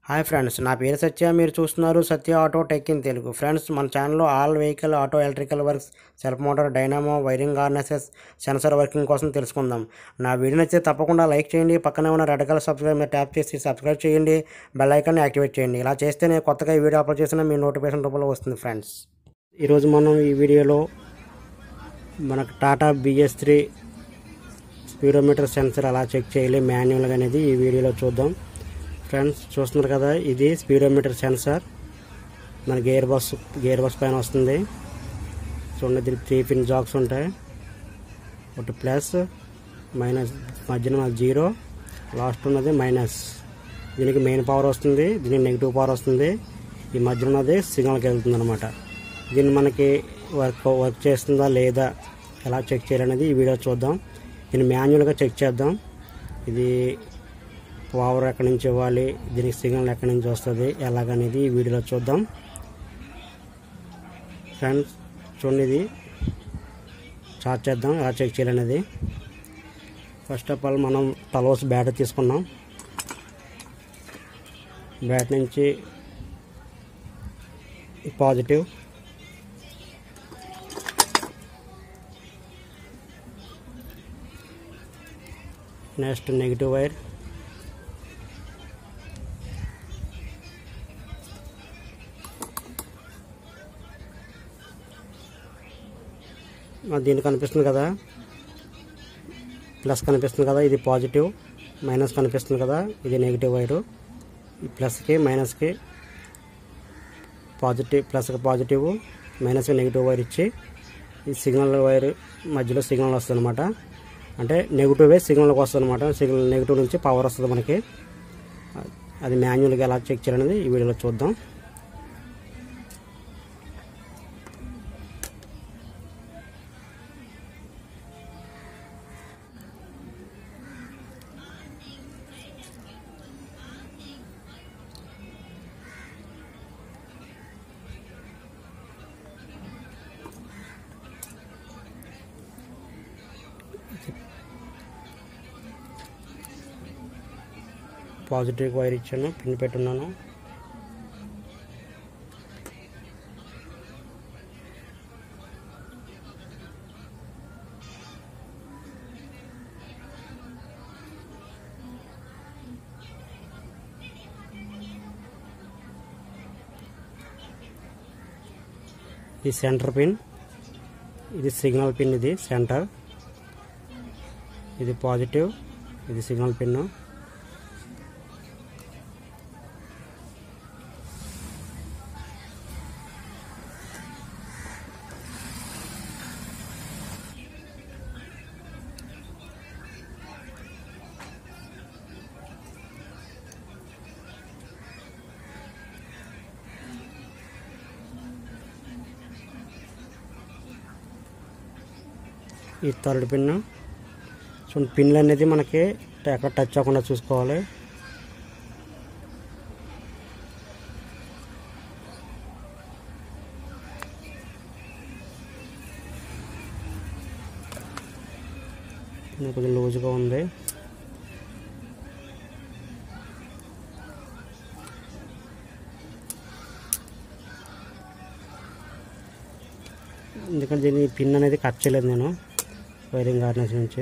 hi friends నా పేరు సత్య మీరు చూస్తున్నారు Satya auto tech in Telugu friends మన ఛానల్లో all vehicle auto electrical works self motor dynamo wiring harnesses sensor working కోసం తెలుసుకుందాం నా వీడియో నచ్చితే తప్పకుండా లైక్ చేయండి పక్కనే ఉన్న రెడ్ కలర్ సబ్స్క్రైబ్ మీద ట్యాప్ చేసి సబ్స్క్రైబ్ చేయండి బెల్ ఐకాన్ని యాక్టివేట్ చేయండి ఇలా చేస్తే నేను కొత్తగా ఈ వీడియో అప్లోడ్ చేసిన మీ నోటిఫికేషన్ రూపంలో వస్తుంది ఫ్రెండ్స్ ఈరోజు మనం ఈ వీడియోలో మనకు Tata BS three speedometer sensor అలా చెక్ చేయాలి మాన్యువల్గా అనేది ఈ వీడియోలో చూద్దాం ఫ్రెండ్స్ చూస్తున్నారు కదా ఇది స్పీడోమీటర్ సెన్సార్ మన గేర్ బాక్స్ గేర్ బాక్స్ పైన వస్తుంది చూడండి దీనికి త్రీ పిన్ జాక్స్ ఉంటాయి ఒకటి ప్లస్ మైనస్ మధ్యన జీరో లాస్ట్ ఉన్నది మైనస్ దీనికి మెయిన్ పవర్ వస్తుంది దీనికి నెగిటివ్ పవర్ వస్తుంది ఈ మధ్య ఉన్నది సిగ్నల్కి వెళ్తుంది అనమాట దీన్ని మనకి వర్క్ వర్క్ చేస్తుందా లేదా ఎలా చెక్ చేయాలనేది ఈ వీడియో చూద్దాం దీన్ని మాన్యువల్గా చెక్ చేద్దాం ఇది పవర్ ఎక్కడి నుంచి ఇవ్వాలి దీనికి సిగ్నల్ ఎక్కడి నుంచి వస్తుంది ఎలాగనేది ఈ వీడియోలో చూద్దాం ఫ్రెండ్స్ చూడండి ఇది చార్జ్ చేద్దాం ఎలా చెక్ చేయాలనేది ఫస్ట్ ఆఫ్ ఆల్ మనం టలోస్ బ్యాటరీ తీసుకున్నాం బ్యాటరీ నుంచి పాజిటివ్ నెక్స్ట్ నెగిటివ్ వైర్ మరి దీనికి కనిపిస్తుంది కదా ప్లస్ కనిపిస్తుంది కదా ఇది పాజిటివ్ మైనస్ కనిపిస్తుంది కదా ఇది నెగిటివ్ వైరు ఈ ప్లస్కి మైనస్కి పాజిటివ్ ప్లస్కి పాజిటివ్ మైనస్కి నెగిటివ్ వైర్ ఇచ్చి ఈ సిగ్నల్ వైర్ మధ్యలో సిగ్నల్ వస్తుంది అనమాట అంటే నెగిటివ్ వే సిగ్నల్కి వస్తుంది అనమాట సిగ్నల్ నెగిటివ్ నుంచి పవర్ వస్తుంది మనకి అది మాన్యువల్గా ఎలా చెక్ చేయాలనేది ఈ వీడియోలో చూద్దాం పాజిటివ్ వైర్ ఇచ్చాను పిన్ పెట్టున్నాను ఇది సెంటర్ పిన్ ఇది సిగ్నల్ పిన్ ఇది సెంటర్ ఇది పాజిటివ్ ఇది సిగ్నల్ పిన్ ఈ థర్డ్ పిన్ చూడండి పిన్లు అనేది మనకి ఎక్కడ టచ్ అవ్వకుండా చూసుకోవాలి ఇది కొంచెం లూజ్గా ఉంది ఎందుకంటే దీని పిన్ అనేది కట్ చేయలేదు నేను వైరింగ్ హార్నెస్ నుంచి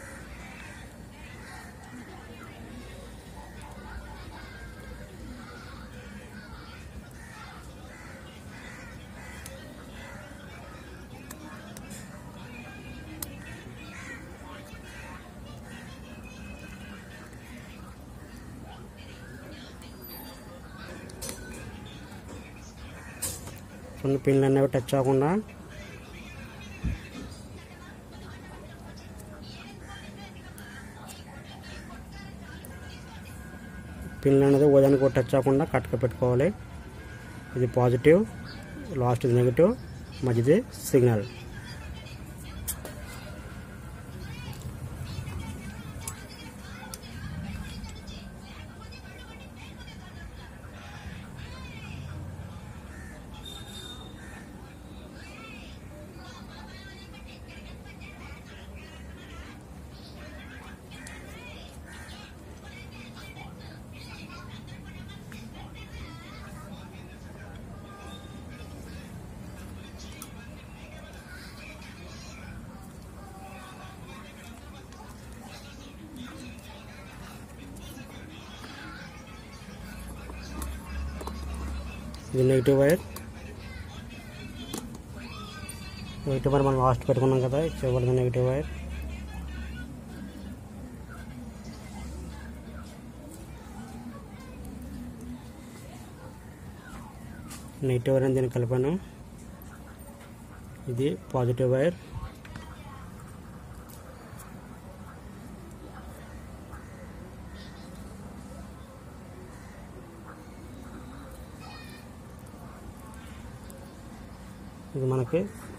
కొన్ని పిన్లు అనేవి టచ్ అవ్వకుండా పిన్ అనేది ఓదానికి కూడా టచ్ అవ్వకుండా కట్టుక పెట్టుకోవాలి ఇది పాజిటివ్ లాస్ట్ ఇది నెగిటివ్ మధ్యది సిగ్నల్ ఇది నెగిటివ్ వైర్ నెగిటివ్ వైర్ మనం లాస్ట్ పెట్టుకున్నాం కదా చివరిది నెగిటివ్ వైర్ నెగిటివ్ వైర్ అని దీన్ని కలిపాను ఇది పాజిటివ్ వైర్ ఇది మనకి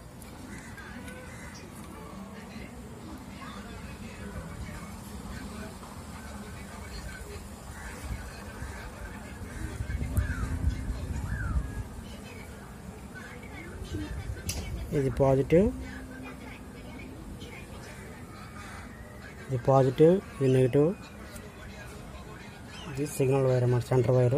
ఇది పాజిటివ్ ఇది పాజిటివ్ ఇది నెగిటివ్ ఇది సిగ్నల్ వైర్ అన్నమాట సెంటర్ వైరు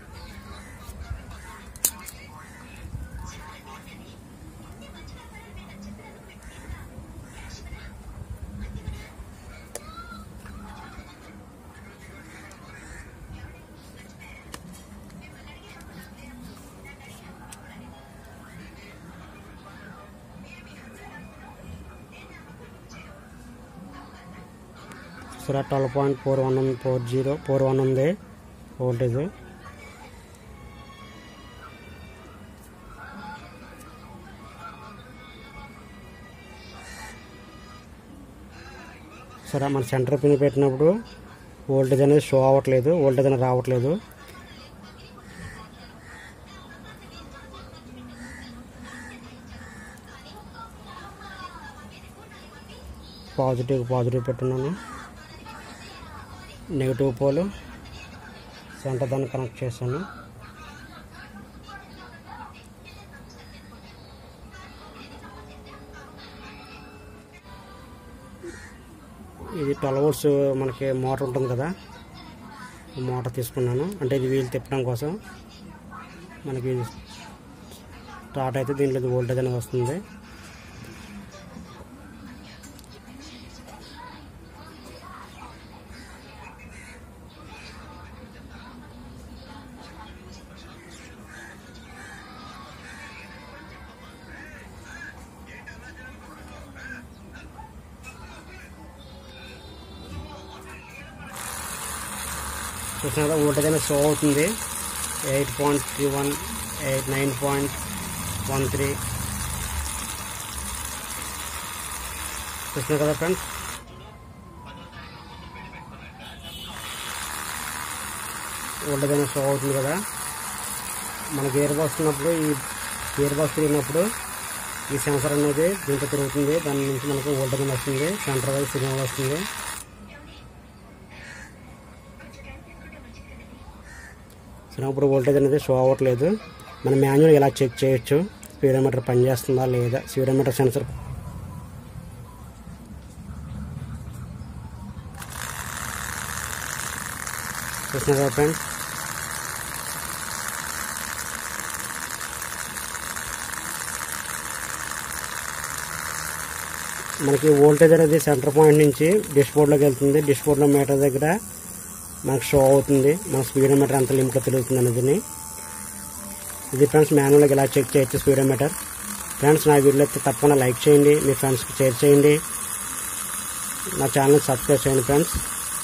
సరే twelve point four one four zero four one ఉంది వోల్టేజ్ సరే మన సెంటర్ పిన్ పెట్టినప్పుడు వోల్టేజ్ అనేది షో అవ్వట్లేదు వోల్టేజ్ అనేది రావట్లేదు పాజిటివ్ పాజిటివ్ పెట్టున్నాను నెగిటివ్ పోలు సెంటర్ దాన్ని కనెక్ట్ చేశాను ఇది ట్వెల్వ్ వోల్ట్స్ మనకి మోటార్ ఉంటుంది కదా ఈ మోటార్ తీసుకున్నాను అంటే ఇది వీల్ తిప్పడం కోసం మనకి స్టార్ట్ అయితే దీంట్లో వోల్టేజ్ అనేది వస్తుంది చూసిన కదా వోల్టేజ్ అనేది షో అవుతుంది eight point three one eight nine point one three చూసిన కదా ఫ్రెండ్స్ వోల్టేజ్ అనేది షో అవుతుంది కదా మన గేర్ బాక్స్ ఉన్నప్పుడు ఈ గేర్ బాక్స్ తిరిగినప్పుడు ఈ సెన్సర్ అనేది దీంట్లో తిరుగుతుంది దాని నుంచి మనకు వోల్టేజ్ అనేది వస్తుంది సెంటర్ వైజ్ సిగ్నల్ వస్తుంది సో ఇప్పుడు వోల్టేజ్ అనేది షో అవ్వట్లేదు మనం మాన్యువల్ ఇలా చెక్ చేయొచ్చు స్పీడోమీటర్ పనిచేస్తుందా లేదా స్పీడోమీటర్ సెన్సర్ చూసిన ఫ్రెండ్స్ మనకి వోల్టేజ్ అనేది సెంటర్ పాయింట్ నుంచి డిష్ బోర్డ్లోకి వెళ్తుంది డిష్ బోర్డ్లో మీటర్ దగ్గర మనకు షో అవుతుంది మన స్పీడోమీటర్ ఎంత లిమిట్లో తిరుగుతుంది అనేది ఇది ఫ్రెండ్స్ మాన్యువల్గా ఇలా చెక్ చేయొచ్చు స్పీడోమీటర్ ఫ్రెండ్స్ నా వీడియో అయితే తప్పకుండా లైక్ చేయండి మీ ఫ్రెండ్స్కి షేర్ చేయండి నా ఛానల్ సబ్స్క్రైబ్ చేయండి ఫ్రెండ్స్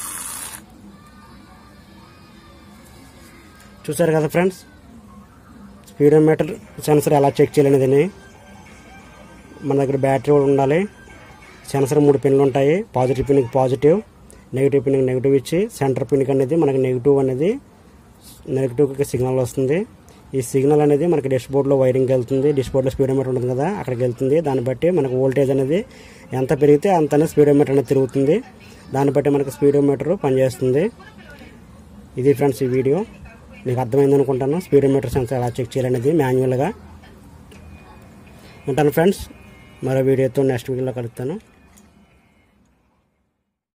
చూసారు కదా ఫ్రెండ్స్ స్పీడోమీటర్ సెన్సర్ ఎలా చెక్ చేయాలనేది మన దగ్గర బ్యాటరీ కూడా ఉండాలి సెన్సర్ మూడు పిన్లు ఉంటాయి పాజిటివ్ పిన్కి పాజిటివ్ నెగిటివ్ పిన్కి నెగిటివ్ ఇచ్చి సెంటర్ పిన్కి అనేది మనకి నెగిటివ్ అనేది నెగిటివ్కి సిగ్నల్ వస్తుంది ఈ సిగ్నల్ అనేది మనకి డిష్ బోర్డ్లో వైరింగ్కి వెళ్తుంది డిష్ బోర్డ్లో స్పీడోమీటర్ ఉంటుంది కదా అక్కడికి వెళ్తుంది దాన్ని బట్టి మనకు వోల్టేజ్ అనేది ఎంత పెరిగితే అంతనే స్పీడోమీటర్ అనేది తిరుగుతుంది దాన్ని బట్టి మనకి స్పీడోమీటర్ పనిచేస్తుంది ఇది ఫ్రెండ్స్ ఈ వీడియో మీకు అర్థమైంది అనుకుంటాను స్పీడోమీటర్ సెన్సర్ ఎలా చెక్ చేయాలనేది మాన్యువల్గా ఉంటాను ఫ్రెండ్స్ మరో వీడియోతో నెక్స్ట్ వీడియోలో కలుస్తాను